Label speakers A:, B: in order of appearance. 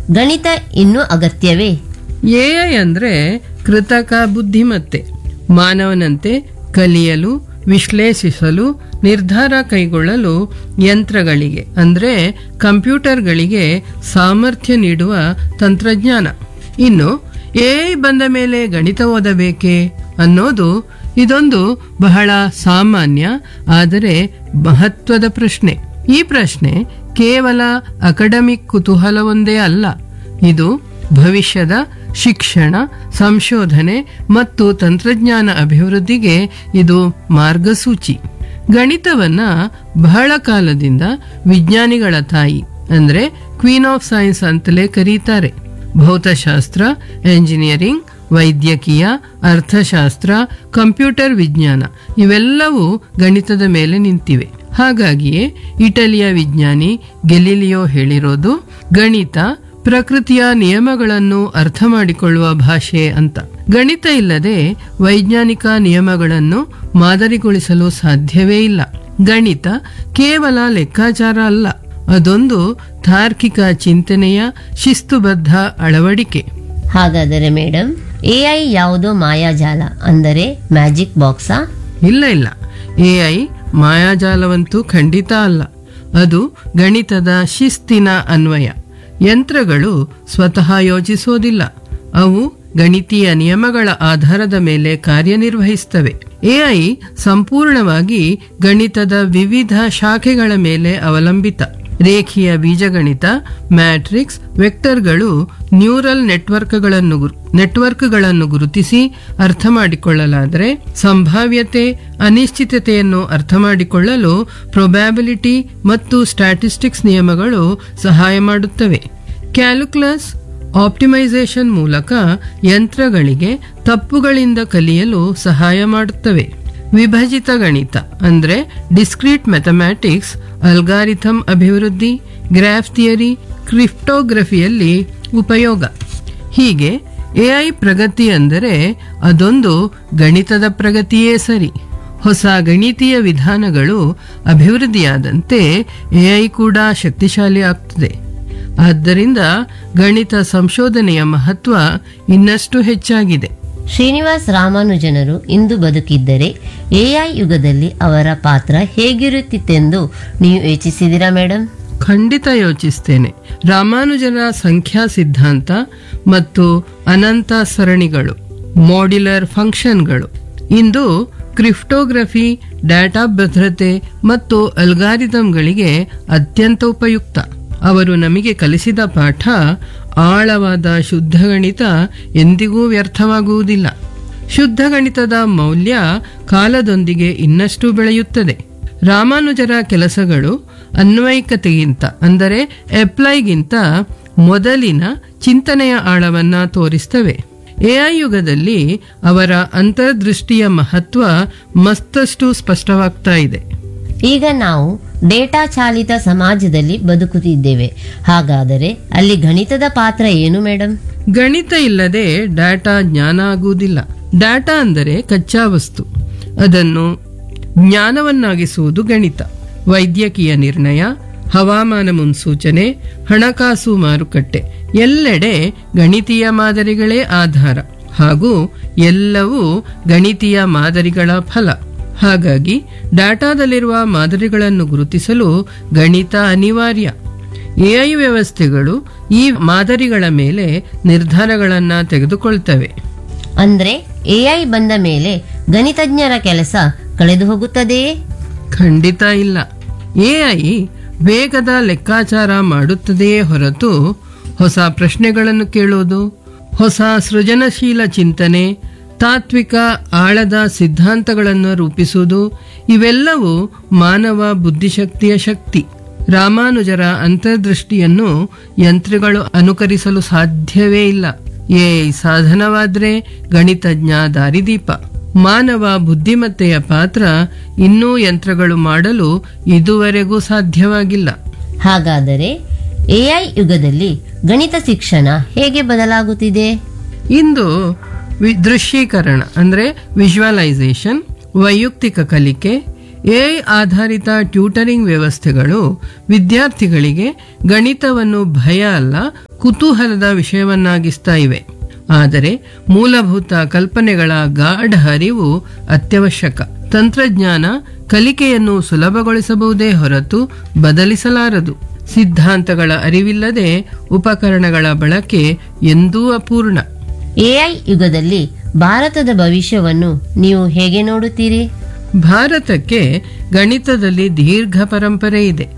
A: ಗಣಿತ ಇನ್ನೂ ಅಗತ್ಯವೇ
B: ಎಐ ಅಂದ್ರೆ ಕೃತಕ ಬುದ್ಧಿಮತ್ತೆ ಮಾನವನಂತೆ ಕಲಿಯಲು ವಿಶ್ಲೇಷಿಸಲು ನಿರ್ಧಾರ ಕೈಗೊಳ್ಳಲು ಯಂತ್ರಗಳಿಗೆ ಅಂದ್ರೆ ಕಂಪ್ಯೂಟರ್ಗಳಿಗೆ ಸಾಮರ್ಥ್ಯ ನೀಡುವ ತಂತ್ರಜ್ಞಾನ ಇನ್ನು ಎಐ ಬಂದ ಮೇಲೆ ಗಣಿತ ಓದಬೇಕೇ ಅನ್ನೋದು ಇದೊಂದು ಬಹಳ ಸಾಮಾನ್ಯ ಆದರೆ ಮಹತ್ವದ ಪ್ರಶ್ನೆ ಈ ಪ್ರಶ್ನೆ ಕೇವಲ ಅಕಾಡೆಮಿಕ್ ಕುತೂಹಲವೊಂದೇ ಅಲ್ಲ ಇದು ಭವಿಷ್ಯದ ಶಿಕ್ಷಣ ಸಂಶೋಧನೆ ಮತ್ತು ತಂತ್ರಜ್ಞಾನ ಅಭಿವೃದ್ಧಿಗೆ ಇದು ಮಾರ್ಗಸೂಚಿ ಗಣಿತವನ್ನ ಬಹಳ ಕಾಲದಿಂದ ವಿಜ್ಞಾನಿಗಳ ತಾಯಿ ಅಂದ್ರೆ ಕ್ವೀನ್ ಆಫ್ ಸೈನ್ಸ್ ಅಂತಲೇ ಕರೀತಾರೆ ಭೌತಶಾಸ್ತ್ರ ಎಂಜಿನಿಯರಿಂಗ್ ವೈದ್ಯಕೀಯ ಅರ್ಥಶಾಸ್ತ್ರ ಕಂಪ್ಯೂಟರ್ ವಿಜ್ಞಾನ ಇವೆಲ್ಲವೂ ಗಣಿತದ ಮೇಲೆ ನಿಂತಿವೆ ಹಾಗಾಗಿಯೇ ಇಟಲಿಯ ವಿಜ್ಞಾನಿ ಗೆಲಿಲಿಯೋ ಹೇಳಿರೋದು ಗಣಿತ ಪ್ರಕೃತಿಯ ನಿಯಮಗಳನ್ನು ಅರ್ಥ ಮಾಡಿಕೊಳ್ಳುವ ಭಾಷೆ ಅಂತ ಗಣಿತ ಇಲ್ಲದೆ ವೈಜ್ಞಾನಿಕ ನಿಯಮಗಳನ್ನು ಮಾದರಿಗೊಳಿಸಲು ಸಾಧ್ಯವೇ ಇಲ್ಲ ಗಣಿತ ಕೇವಲ ಲೆಕ್ಕಾಚಾರ ಅಲ್ಲ ಅದೊಂದು ತಾರ್ಕಿಕ ಚಿಂತನೆಯ ಶಿಸ್ತುಬದ್ಧ ಅಳವಡಿಕೆ
A: ಹಾಗಾದರೆ ಮೇಡಮ್ ಎಐ ಯಾವುದೋ ಮಾಯಾಜಾಲ ಅಂದರೆ ಮ್ಯಾಜಿಕ್ ಬಾಕ್ಸಾ
B: ಇಲ್ಲ ಇಲ್ಲ ಎಐ ಮಾಯಾಜಾಲವಂತೂ ಖಂಡಿತ ಅಲ್ಲ ಅದು ಗಣಿತದ ಶಿಸ್ತಿನ ಅನ್ವಯ ಯಂತ್ರಗಳು ಸ್ವತಃ ಯೋಚಿಸೋದಿಲ್ಲ ಅವು ಗಣಿತೀಯ ನಿಯಮಗಳ ಆಧಾರದ ಮೇಲೆ ಕಾರ್ಯನಿರ್ವಹಿಸ್ತವೆ ಎಐ ಸಂಪೂರ್ಣವಾಗಿ ಗಣಿತದ ವಿವಿಧ ಶಾಖೆಗಳ ಮೇಲೆ ಅವಲಂಬಿತ ರೇಖೀಯ ಬೀಜಗಣಿತ ಮ್ಯಾಟ್ರಿಕ್ಸ್ ವೆಕ್ಟರ್ಗಳು ನ್ಯೂರಲ್ ನೆಟ್ವರ್ಕ್ಗಳನ್ನು ಗುರು- ನೆಟ್ವರ್ಕ್ಗಳನ್ನು ಗುರುತಿಸಿ ಅರ್ಥ ಮಾಡಿಕೊಳ್ಳಲಾದರೆ ಸಂಭಾವ್ಯತೆ ಅನಿಶ್ಚಿತತೆಯನ್ನು ಅರ್ಥ ಮಾಡಿಕೊಳ್ಳಲು ಪ್ರೊಬ್ಯಾಬಿಲಿಟಿ ಮತ್ತು ಸ್ಟ್ಯಾಟಿಸ್ಟಿಕ್ಸ್ ನಿಯಮಗಳು ಸಹಾಯ ಮಾಡುತ್ತವೆ ಕ್ಯಾಲ್ಕುಲಸ್ ಆಪ್ಟಿಮೈಸೇಷನ್ ಮೂಲಕ ಯಂತ್ರಗಳಿಗೆ ತಪ್ಪುಗಳಿಂದ ಕಲಿಯಲು ಸಹಾಯ ಮಾಡುತ್ತವೆ ವಿಭಜಿತ ಗಣಿತ ಅಂದ್ರೆ ಡಿಸ್ಕ್ರೀಟ್ ಮ್ಯಾಥಮ್ಯಾಟಿಕ್ಸ್ ಅಲ್ಗಾರಿಥಮ್ ಅಭಿವೃದ್ಧಿ ಗ್ರಾಫ್ ಥಿಯರಿ ಕ್ರಿಪ್ಟೋಗ್ರಫಿಯಲ್ಲಿ ಉಪಯೋಗ ಹೀಗೆ ಎಐ ಪ್ರಗತಿ ಅಂದರೆ ಅದೊಂದು ಗಣಿತದ ಪ್ರಗತಿಯೇ ಸರಿ ಹೊಸ ಗಣಿತೀಯ ವಿಧಾನಗಳು ಅಭಿವೃದ್ಧಿಯಾದಂತೆ ಎಐ ಕೂಡ ಶಕ್ತಿಶಾಲಿ ಆಗ್ತದೆ ಆದ್ದರಿಂದ ಗಣಿತ ಸಂಶೋಧನೆಯ ಮಹತ್ವ ಇನ್ನಷ್ಟು ಹೆಚ್ಚಾಗಿದೆ
A: ಶ್ರೀನಿವಾಸ್ ರಾಮಾನುಜನರು ಇಂದು ಬದುಕಿದ್ದರೆ ಎಐ ಯುಗದಲ್ಲಿ ಅವರ ಪಾತ್ರ ಹೇಗಿರುತ್ತಿತ್ತೆಂದು ನೀವು ಯೋಚಿಸಿದಿರಾ ಮೇಡಮ್
B: ಖಂಡಿತ ಯೋಚಿಸ್ತೇನೆ ರಾಮಾನುಜರ ಸಂಖ್ಯಾ ಸಿದ್ಧಾಂತ ಮತ್ತು ಅನಂತ ಸರಣಿಗಳು ಮಾಡ್ಯುಲರ್ ಫಂಕ್ಷನ್ಗಳು ಇಂದು ಕ್ರಿಪ್ಟೋಗ್ರಫಿ ಡಾಟಾ ಭದ್ರತೆ ಮತ್ತು ಅಲ್ಗಾರಿದಮ್ಗಳಿಗೆ ಅತ್ಯಂತ ಉಪಯುಕ್ತ ಅವರು ನಮಗೆ ಕಲಿಸಿದ ಪಾಠ ಆಳವಾದ ಶುದ್ಧ ಗಣಿತ ಎಂದಿಗೂ ವ್ಯರ್ಥವಾಗುವುದಿಲ್ಲ ಶುದ್ಧ ಗಣಿತದ ಮೌಲ್ಯ ಕಾಲದೊಂದಿಗೆ ಇನ್ನಷ್ಟು ಬೆಳೆಯುತ್ತದೆ ರಾಮಾನುಜರ ಕೆಲಸಗಳು ಅನ್ವಯಿಕತೆಗಿಂತ ಅಂದರೆ ಅಪ್ಲೈಗಿಂತ ಮೊದಲಿನ ಚಿಂತನೆಯ ಆಳವನ್ನ ತೋರಿಸ್ತವೆ ಎಐ ಯುಗದಲ್ಲಿ ಅವರ ಅಂತರ್ದೃಷ್ಟಿಯ ಮಹತ್ವ ಮತ್ತಷ್ಟು ಸ್ಪಷ್ಟವಾಗ್ತಾ ಇದೆ
A: ಈಗ ನಾವು ಡೇಟಾ ಚಾಲಿತ ಸಮಾಜದಲ್ಲಿ ಬದುಕುತ್ತಿದ್ದೇವೆ ಹಾಗಾದರೆ ಅಲ್ಲಿ ಗಣಿತದ ಪಾತ್ರ ಏನು ಮೇಡಮ್
B: ಗಣಿತ ಇಲ್ಲದೆ ಡಾಟಾ ಜ್ಞಾನ ಆಗುವುದಿಲ್ಲ ಡಾಟಾ ಅಂದರೆ ಕಚ್ಚಾ ವಸ್ತು ಅದನ್ನು ಜ್ಞಾನವನ್ನಾಗಿಸುವುದು ಗಣಿತ ವೈದ್ಯಕೀಯ ನಿರ್ಣಯ ಹವಾಮಾನ ಮುನ್ಸೂಚನೆ ಹಣಕಾಸು ಮಾರುಕಟ್ಟೆ ಎಲ್ಲೆಡೆ ಗಣಿತೀಯ ಮಾದರಿಗಳೇ ಆಧಾರ ಹಾಗೂ ಎಲ್ಲವೂ ಗಣಿತೀಯ ಮಾದರಿಗಳ ಫಲ ಹಾಗಾಗಿ ಡಾಟಾದಲ್ಲಿರುವ ಮಾದರಿಗಳನ್ನು ಗುರುತಿಸಲು ಗಣಿತ ಅನಿವಾರ್ಯ ಎಐ ವ್ಯವಸ್ಥೆಗಳು ಈ ಮಾದರಿಗಳ ಮೇಲೆ ನಿರ್ಧಾರಗಳನ್ನು ತೆಗೆದುಕೊಳ್ತವೆ
A: ಅಂದ್ರೆ ಎಐ ಬಂದ ಮೇಲೆ ಗಣಿತಜ್ಞರ ಕೆಲಸ ಕಳೆದು ಹೋಗುತ್ತದೆಯೇ
B: ಖಂಡಿತ ಇಲ್ಲ ಎಐ ವೇಗದ ಲೆಕ್ಕಾಚಾರ ಮಾಡುತ್ತದೆಯೇ ಹೊರತು ಹೊಸ ಪ್ರಶ್ನೆಗಳನ್ನು ಕೇಳೋದು ಹೊಸ ಸೃಜನಶೀಲ ಚಿಂತನೆ ತಾತ್ವಿಕ ಆಳದ ಸಿದ್ಧಾಂತಗಳನ್ನು ರೂಪಿಸುವುದು ಇವೆಲ್ಲವೂ ಮಾನವ ಬುದ್ಧಿಶಕ್ತಿಯ ಶಕ್ತಿ ರಾಮಾನುಜರ ಅಂತರ್ದೃಷ್ಟಿಯನ್ನು ಯಂತ್ರಗಳು ಅನುಕರಿಸಲು ಸಾಧ್ಯವೇ ಇಲ್ಲ ಎಐ ಸಾಧನವಾದ್ರೆ ಗಣಿತಜ್ಞ ದಾರಿದೀಪ ಮಾನವ ಬುದ್ಧಿಮತ್ತೆಯ ಪಾತ್ರ ಇನ್ನೂ ಯಂತ್ರಗಳು ಮಾಡಲು ಇದುವರೆಗೂ ಸಾಧ್ಯವಾಗಿಲ್ಲ
A: ಹಾಗಾದರೆ ಎಐ ಯುಗದಲ್ಲಿ ಗಣಿತ ಶಿಕ್ಷಣ ಹೇಗೆ ಬದಲಾಗುತ್ತಿದೆ
B: ಇಂದು ವಿ- ದೃಶ್ಯೀಕರಣ ಅಂದ್ರೆ ವಿಜುವಲೈಸೇಷನ್ ವೈಯಕ್ತಿಕ ಕಲಿಕೆ ಎಐ ಆಧಾರಿತ ಟ್ಯೂಟರಿಂಗ್ ವ್ಯವಸ್ಥೆಗಳು ವಿದ್ಯಾರ್ಥಿಗಳಿಗೆ ಗಣಿತವನ್ನು ಭಯ ಅಲ್ಲ ಕುತೂಹಲದ ವಿಷಯವನ್ನಾಗಿಸ್ತಾ ಇವೆ ಆದರೆ ಮೂಲಭೂತ ಕಲ್ಪನೆಗಳ ಗಾಢ ಅರಿವು ಅತ್ಯವಶ್ಯಕ ತಂತ್ರಜ್ಞಾನ ಕಲಿಕೆಯನ್ನು ಸುಲಭಗೊಳಿಸಬಹುದೇ ಹೊರತು ಬದಲಿಸಲಾರದು ಸಿದ್ಧಾಂತಗಳ ಅರಿವಿಲ್ಲದೆ ಉಪಕರಣಗಳ ಬಳಕೆ ಎಂದೂ ಅಪೂರ್ಣ
A: ಎಐ ಯುಗದಲ್ಲಿ ಭಾರತದ ಭವಿಷ್ಯವನ್ನು ನೀವು ಹೇಗೆ ನೋಡುತ್ತೀರಿ
B: ಭಾರತಕ್ಕೆ ಗಣಿತದಲ್ಲಿ ದೀರ್ಘ ಪರಂಪರೆ ಇದೆ